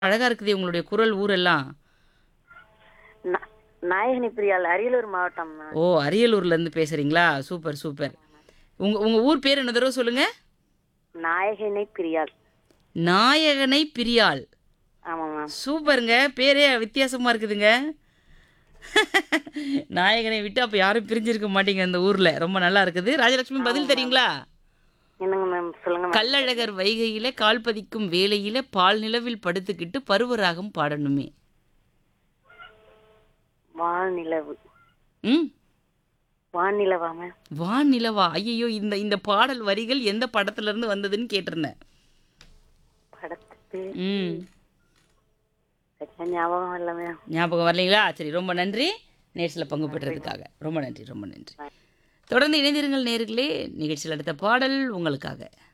அழகா இருக்குதே உங்களுடைய குரல் ஊரெல்லாம். நா- நாயகனி பிரியாள் அரியலூர் மாவட்டம் மேம். ஓ! அரியலூர்லேருந்து பேசுறீங்களா? Super, super. உங்க உங்க ஊர் பேர் என்ன தடவ சொல்லுங்க? நாயகனை பிரியாள் நாயகனை பிரியாள். ஆமா மேம் சூப்பருங்க. பேரே வித்தியாசமா இருக்குதுங்க. நாயகனை விட்டு அப்ப யாரும் பிரிஞ்சிருக்க மாட்டீங்க அந்த ஊர்ல. ரொம்ப நல்லா இருக்குது. ராஜலட்சுமி பதில் தெரியுங்களா? என்னங்க மேம் சொல்லுங்க மேம் கள்ளழகர் வைகையில கால் பதிக்கும் வேளையில பால் நிலவில் படுத்துக்கிட்டு பருவராகம் பாடணுமே. வானிலவு ம். வானிலவா மேம் வானிலவா ஐயையோ இந்த இந்த பாடல் வரிகள் எந்த படத்துல இருந்து வந்ததுன்னு கேட்டிருந்தேன். படத்துக்கு ம். சரியா ஞாபகம் இல்லை மேம் ஞாபகம் வரலைங்களா? சரி ரொம்ப நன்றி. நேர்ஸில் பங்கு பெற்றதுக்காக. ரொம்ப நன்றி ரொம்ப நன்றி. தொடர்ந்து இணைந்திருங்கள் நேர்களே. நிகழ்ச்சியில் அடுத்த பாடல் உங்களுக்காக.